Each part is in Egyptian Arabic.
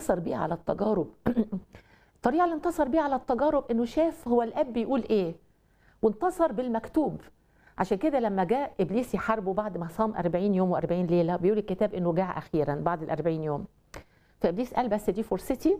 انتصر بيها على التجارب الطريقه اللي انتصر بيها على التجارب انه شاف هو الاب بيقول ايه وانتصر بالمكتوب عشان كده لما جاء ابليس يحاربه بعد ما صام 40 يوم و40 ليله بيقول الكتاب انه جاع اخيرا بعد ال 40 يوم فابليس قال بس دي فرصتي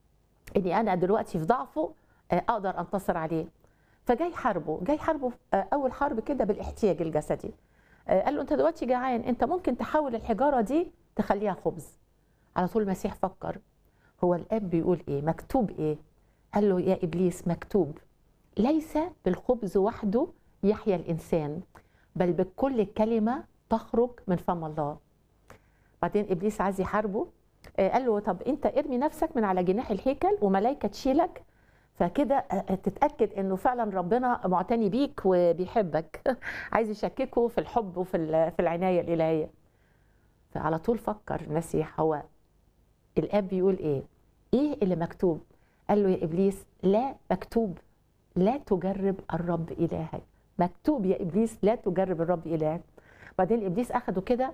اني انا دلوقتي في ضعفه آه، اقدر انتصر عليه فجاي حاربه جاي حاربه آه، اول حرب كده بالاحتياج الجسدي آه، قال له انت دلوقتي جعان انت ممكن تحول الحجاره دي تخليها خبز على طول المسيح فكر هو الاب بيقول ايه مكتوب ايه قال له يا ابليس مكتوب ليس بالخبز وحده يحيا الانسان بل بكل كلمه تخرج من فم الله بعدين ابليس عايز يحاربه آه، قال له طب انت ارمي نفسك من على جناح الهيكل وملائكه تشيلك فكده آه، تتاكد انه فعلا ربنا معتني بيك وبيحبك عايز يشككه في الحب وفي ال- في العنايه الالهيه فعلى طول فكر المسيح هو الاب بيقول ايه ايه اللي مكتوب قال له يا ابليس لا مكتوب لا تجرب الرب الهك مكتوب يا ابليس لا تجرب الرب الهك بعدين ابليس اخده كده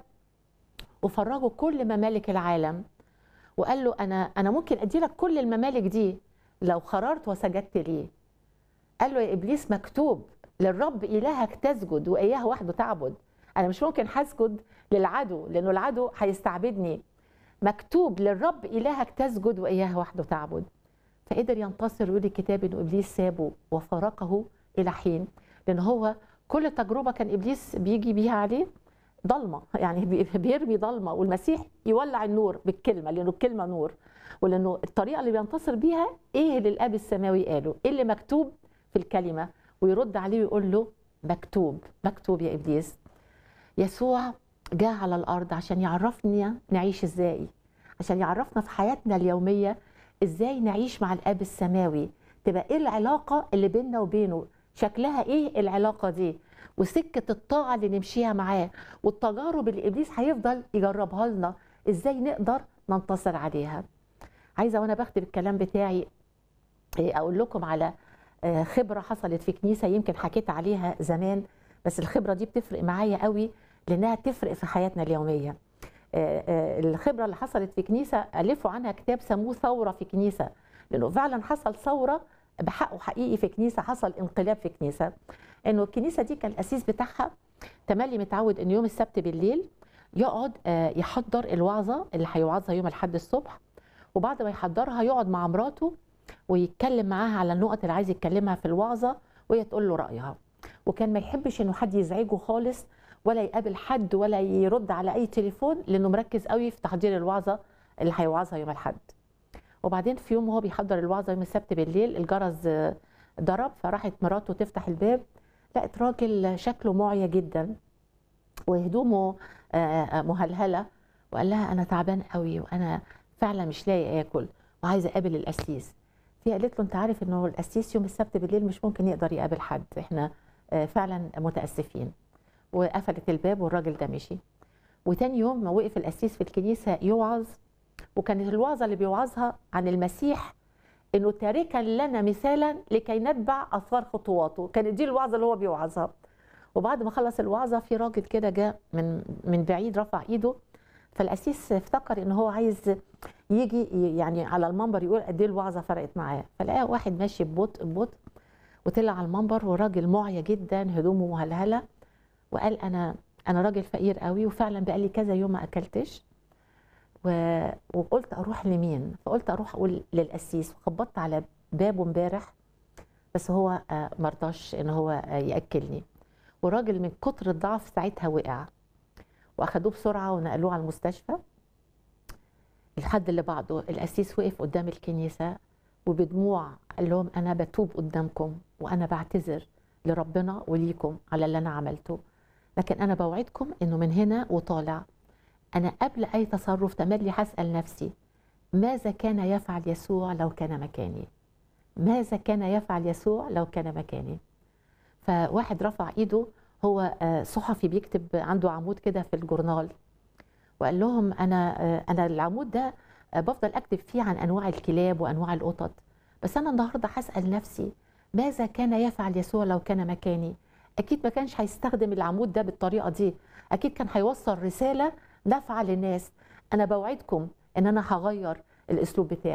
وفرجه كل ممالك العالم وقال له انا انا ممكن ادي لك كل الممالك دي لو خررت وسجدت ليه قال له يا ابليس مكتوب للرب الهك تسجد واياه وحده تعبد انا مش ممكن هسجد للعدو لانه العدو هيستعبدني مكتوب للرب الهك تسجد واياه وحده تعبد فقدر ينتصر ويقول الكتاب انه ابليس سابه وفارقه الى حين لان هو كل تجربه كان ابليس بيجي بيها عليه ضلمه يعني بي- بيرمي ضلمه والمسيح يولع النور بالكلمه لانه الكلمه نور ولانه الطريقه اللي بينتصر بيها ايه اللي الاب السماوي قاله ايه اللي مكتوب في الكلمه ويرد عليه ويقول له مكتوب مكتوب يا ابليس يسوع جاء على الارض عشان يعرفنا نعيش ازاي عشان يعرفنا في حياتنا اليوميه ازاي نعيش مع الاب السماوي تبقى ايه العلاقه اللي بيننا وبينه شكلها ايه العلاقه دي وسكه الطاعه اللي نمشيها معاه والتجارب اللي ابليس هيفضل يجربها لنا ازاي نقدر ننتصر عليها عايزه وانا بختم الكلام بتاعي إيه، اقول لكم على آه، خبره حصلت في كنيسه يمكن حكيت عليها زمان بس الخبره دي بتفرق معايا قوي لانها تفرق في حياتنا اليوميه آه، آه، الخبره اللي حصلت في كنيسه الفوا عنها كتاب سموه ثوره في كنيسه لانه فعلا حصل ثوره بحقه حقيقي في كنيسه حصل انقلاب في كنيسه انه الكنيسه دي كان الاسيس بتاعها تملي متعود ان يوم السبت بالليل يقعد آه، يحضر الوعظه اللي هيوعظها يوم الاحد الصبح وبعد ما يحضرها يقعد مع مراته ويتكلم معاها على النقط اللي عايز يتكلمها في الوعظه وهي تقول له رايها وكان ما يحبش انه حد يزعجه خالص ولا يقابل حد ولا يرد على اي تليفون لانه مركز قوي في تحضير الوعظه اللي هيوعظها يوم الاحد وبعدين في يوم وهو بيحضر الوعظه يوم السبت بالليل الجرس آه، ضرب فراحت مراته تفتح الباب لقت راجل شكله معيا جدا وهدومه آه، آه، مهلهله وقال لها انا تعبان قوي وانا فعلا مش لاقي اكل وعايزه اقابل القسيس في قالت له انت عارف انه القسيس يوم السبت بالليل مش ممكن يقدر يقابل حد احنا آه، فعلا متاسفين وقفلت الباب والراجل ده مشي وتاني يوم ما وقف القسيس في الكنيسه يوعظ وكانت الوعظه اللي بيوعظها عن المسيح انه تاركا لنا مثالا لكي نتبع اثار خطواته كانت دي الوعظه اللي هو بيوعظها وبعد ما خلص الوعظه في راجل كده جاء من من بعيد رفع ايده فالقسيس افتكر ان هو عايز يجي يعني على المنبر يقول قد ايه الوعظه فرقت معاه فلقى واحد ماشي ببطء ببطء وطلع على المنبر وراجل معيا جدا هدومه مهلهله وقال انا انا راجل فقير قوي وفعلا بقى لي كذا يوم ما اكلتش و... وقلت اروح لمين فقلت اروح اقول للقسيس وخبطت على بابه امبارح بس هو آه، مرضاش ان هو آه، ياكلني والراجل من كتر الضعف ساعتها وقع واخدوه بسرعه ونقلوه على المستشفى الحد اللي بعده القسيس وقف قدام الكنيسه وبدموع قال لهم انا بتوب قدامكم وانا بعتذر لربنا وليكم على اللي انا عملته لكن انا بوعدكم انه من هنا وطالع انا قبل اي تصرف تملي هسال نفسي ماذا كان يفعل يسوع لو كان مكاني ماذا كان يفعل يسوع لو كان مكاني فواحد رفع ايده هو آه، صحفي بيكتب عنده عمود كده في الجورنال وقال لهم انا آه، انا العمود ده آه، بفضل اكتب فيه عن انواع الكلاب وانواع القطط بس انا النهارده هسال نفسي ماذا كان يفعل يسوع لو كان مكاني اكيد ما كانش هيستخدم العمود ده بالطريقه دي اكيد كان هيوصل رساله نافعه للناس انا بوعدكم ان انا هغير الاسلوب بتاعي